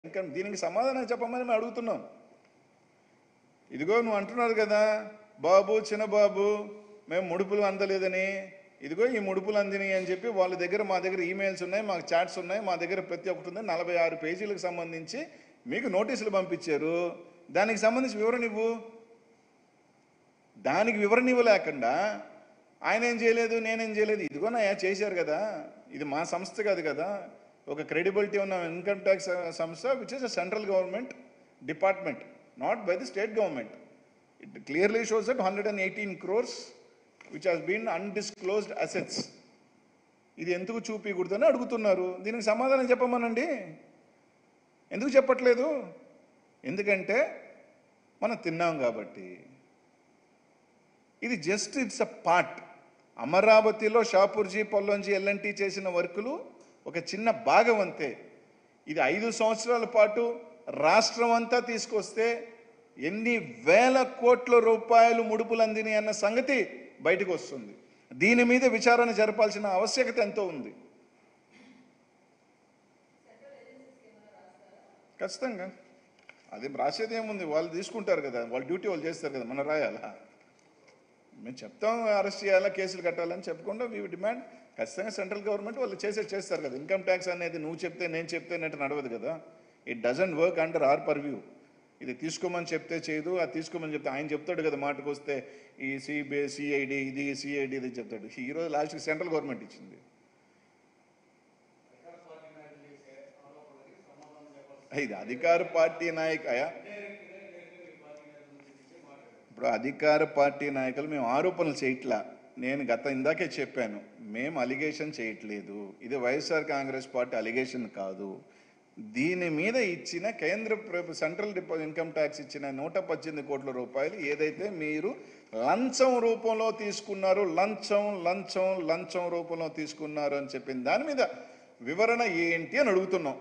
ఇంకా దీనికి సమాధానం చెప్పమని మేము అడుగుతున్నాం ఇదిగో నువ్వు అంటున్నారు కదా బాబు చిన్న బాబు మేము ముడుపులు అందలేదని ఇదిగో ఈ ముడుపులు అందినాయి అని చెప్పి వాళ్ళ దగ్గర మా దగ్గర ఈమెయిల్స్ ఉన్నాయి మాకు చాట్స్ ఉన్నాయి మా దగ్గర ప్రతి ఒక్కటి ఉంది నలభై ఆరు పేజీలకు సంబంధించి మీకు నోటీసులు పంపించారు దానికి సంబంధించి వివరణ ఇవ్వు దానికి వివరణ ఇవ్వలేకుండా ఆయన ఏం చేయలేదు నేనేం చేయలేదు ఇదిగోనయ్యా చేశారు కదా ఇది మా సంస్థ కాదు కదా ఒక క్రెడిబిలిటీ ఉన్న ఇన్కమ్ ట్యాక్స్ సంస్థ which is a central government department not by the state government it clearly shows that hundred and eighteen crores which has been undisclosed assets ఇది ఎందుకు చూపించకూడదని అడుగుతున్నారు దీనికి సమాధానం చెప్పమనండి ఎందుకు చెప్పట్లేదు ఎందుకంటే మనం తిన్నాం కాబట్టి ఇది జస్ట్ ఇట్స్ అ పార్ట్ అమరావతిలో షాపూర్జీ పొల్లంజీ ఎల్ఎన్టీ చేసిన వర్కులు ఒక చిన్న భాగం అంతే ఇది ఐదు సంవత్సరాల పాటు రాష్ట్రం అంతా తీసుకొస్తే ఎన్ని వేల కోట్ల రూపాయలు ముడుపులు అందినాయి అన్న సంగతి బయటకు వస్తుంది దీని మీద విచారణ జరపాల్సిన ఆవశ్యకత ఎంతో ఉంది ఖచ్చితంగా అది రాసేది ఏముంది వాళ్ళు తీసుకుంటారు కదా వాళ్ళ డ్యూటీ వాళ్ళు చేస్తారు కదా మనం రాయాలా మేము చెప్తాం అరెస్ట్ చేయాలా కేసులు కట్టాలని చెప్పకుండా వీ డిమాండ్ ఖచ్చితంగా సెంట్రల్ గవర్నమెంట్ వాళ్ళు చేసే చేస్తారు కదా ఇన్కమ్ ట్యాక్స్ అనేది నువ్వు చెప్తే నేను చెప్తే నెట్ నడవదు కదా it doesn't work under our purview ఇది తీసుకోమని చెప్తే చేయదు అది తీసుకోమని చెప్తే ఆయన చెప్తాడు కదా మాటకు వస్తే ఈ సిబిఐ సిఐడి ఇది సిఐడి ఇది చెప్తాడు ఈ రోజు లాస్ట్కి సెంట్రల్ గవర్నమెంట్ ఇచ్చింది ఇది అధికార పార్టీ నాయక ఇప్పుడు అధికార పార్టీ నాయకులు మేము ఆరోపణలు చేయట్లా నేను గత ఇందాకే చెప్పాను మేము అలిగేషన్ చేయట్లేదు ఇది వైఎస్ఆర్ కాంగ్రెస్ పార్టీ అలిగేషన్ కాదు దీని మీద ఇచ్చిన కేంద్ర ప్రభు సెంట్రల్ డిపో ఇన్కమ్ ట్యాక్స్ ఇచ్చిన నూట పద్దెనిమిది కోట్ల రూపాయలు ఏదైతే మీరు లంచం రూపంలో తీసుకున్నారు లంచం లంచం లంచం రూపంలో తీసుకున్నారు అని చెప్పిన దాని మీద వివరణ ఏంటి అని అడుగుతున్నాం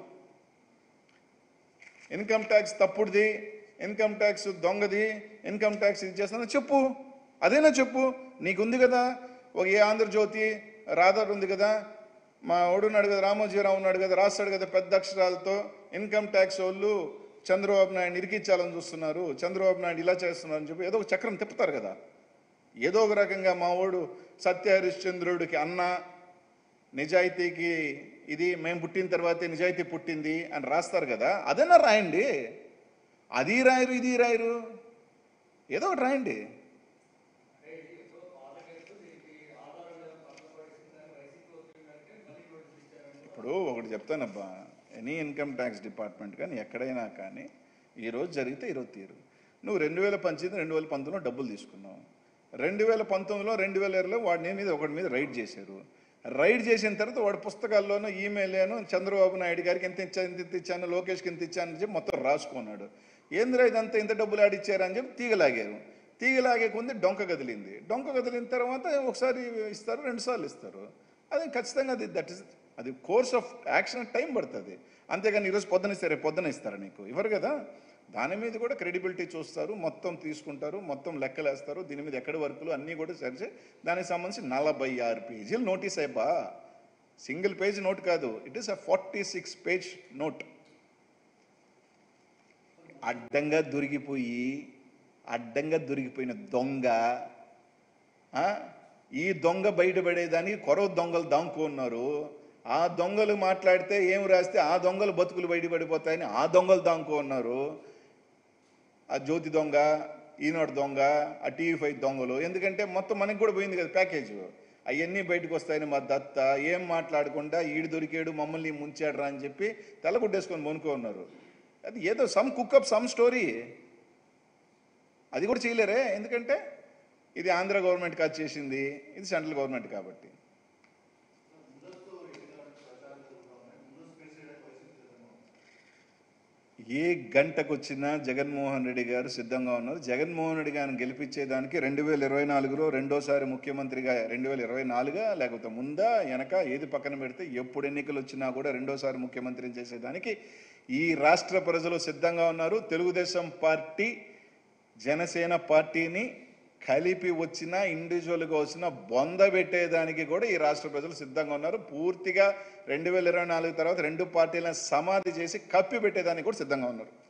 ఇన్కమ్ ట్యాక్స్ తప్పుడుది ఇన్కమ్ ట్యాక్స్ దొంగది ఇన్కమ్ ట్యాక్స్ ఇది చేస్తున్నా చెప్పు అదేనా చెప్పు నీకుంది కదా ఒక ఏ ఆంధ్రజ్యోతి రాధర్ ఉంది కదా మా ఓడున్నాడు కదా రామోజీరావు ఉన్నాడు కదా రాస్తాడు కదా పెద్ద అక్షరాలతో ఇన్కమ్ ట్యాక్స్ వాళ్ళు చంద్రబాబు నాయుడు ఇరికించాలని చూస్తున్నారు చంద్రబాబు నాయుడు ఇలా చేస్తున్నారు అని చెప్పి ఏదో ఒక చక్రం తిప్పుతారు కదా ఏదో ఒక రకంగా మా ఓడు సత్య హరిశ్చంద్రుడికి అన్న నిజాయితీకి ఇది మేము పుట్టిన తర్వాతే నిజాయితీ పుట్టింది అని రాస్తారు కదా అదన్నా రాయండి అది రాయరు ఇది రాయరు ఏదో ఒకటి రాయండి ఇప్పుడు ఒకటి చెప్తానబ్బా ఎనీ ఇన్కమ్ ట్యాక్స్ డిపార్ట్మెంట్ కానీ ఎక్కడైనా కానీ ఈ రోజు జరిగితే ఈరోజు తీరు నువ్వు రెండు వేల పంతొమ్మిది రెండు వేల పంతొమ్మిదిలో డబ్బులు తీసుకున్నావు రెండు వేల పంతొమ్మిదిలో రెండు వేల ఇరవైలో వాడి మీద ఒకటి మీద రైడ్ చేశారు రైడ్ చేసిన తర్వాత వాడి పుస్తకాల్లోనూ ఈమెయిల్లోనూ చంద్రబాబు నాయుడు గారికి ఎంత ఇచ్చాను ఇంత ఇచ్చాను లోకేష్కి ఇంత ఇచ్చాను అని చెప్పి మొత్తం రాసుకున్నాడు ఏందిరా ఇదంతా ఇంత డబ్బులు ఆడిచ్చారని చెప్పి తీగలాగారు తీగలాగే కొంది డొంక కదిలింది డొంక కదిలిన తర్వాత ఒకసారి ఇస్తారు రెండు సార్లు ఇస్తారు అది ఖచ్చితంగా అది దట్ ఇస్ అది కోర్స్ ఆఫ్ యాక్షన్ టైం పడుతుంది అంతేగాని ఈరోజు పొద్దున ఇస్తారు రేపు పొద్దున ఇస్తారు నీకు ఇవ్వరు కదా దాని మీద కూడా క్రెడిబిలిటీ చూస్తారు మొత్తం తీసుకుంటారు మొత్తం లెక్కలేస్తారు దీని మీద ఎక్కడి వర్కులు అన్నీ కూడా సరిచే దానికి సంబంధించి నలభై ఆరు పేజీలు నోటీస్ అయిపా సింగిల్ పేజ్ నోట్ కాదు it is a forty six page note అడ్డంగా దొరికిపోయి అడ్డంగా దొరికిపోయిన దొంగ ఆ? ఈ దొంగ బయటపడేదానికి కొరవ దొంగలు దాంకున్నారు ఆ దొంగలు మాట్లాడితే ఏం రాస్తే ఆ దొంగలు బతుకులు బయటపడిపోతాయని ఆ దొంగలు దాంకున్నారు ఆ జ్యోతి దొంగ ఈనాడు దొంగ ఆ టీవీ ఫైవ్ దొంగలు ఎందుకంటే మొత్తం మనకి కూడా పోయింది కదా ప్యాకేజ్ అవన్నీ బయటకు వస్తాయని మా దత్త ఏం మాట్లాడకుండా ఈడు దొరికాడు మమ్మల్ని ముంచాడు రా అని చెప్పి తెల్లగుడ్డేసుకొని మొనుకో ఉన్నారు అది ఏదో సమ్ కుక్అప్ సమ్ స్టోరీ అది కూడా చేయలేరే ఎందుకంటే ఇది ఆంధ్ర గవర్నమెంట్ కాదు చేసింది ఇది సెంట్రల్ గవర్నమెంట్ కాబట్టి ఏ గంటకు వచ్చినా జగన్మోహన్ రెడ్డి గారు సిద్ధంగా ఉన్నారు జగన్మోహన్ రెడ్డి గారిని గెలిపించేదానికి రెండు వేల ఇరవై నాలుగులో రెండోసారి ముఖ్యమంత్రిగా రెండు వేల ఇరవై నాలుగా లేకపోతే ముందా వెనక ఏది పక్కన పెడితే ఎప్పుడు ఎన్నికలు వచ్చినా కూడా రెండోసారి ముఖ్యమంత్రిని చేసేదానికి ఈ రాష్ట్ర ప్రజలు సిద్ధంగా ఉన్నారు తెలుగుదేశం పార్టీ జనసేన పార్టీని కలిపి వచ్చినా ఇండివిజువల్గా వచ్చినా బొంద పెట్టేదానికి కూడా ఈ రాష్ట్ర ప్రజలు సిద్ధంగా ఉన్నారు పూర్తిగా రెండు వేల ఇరవై నాలుగు తర్వాత రెండు పార్టీలను సమాధి చేసి కప్పి పెట్టేదానికి కూడా సిద్ధంగా ఉన్నారు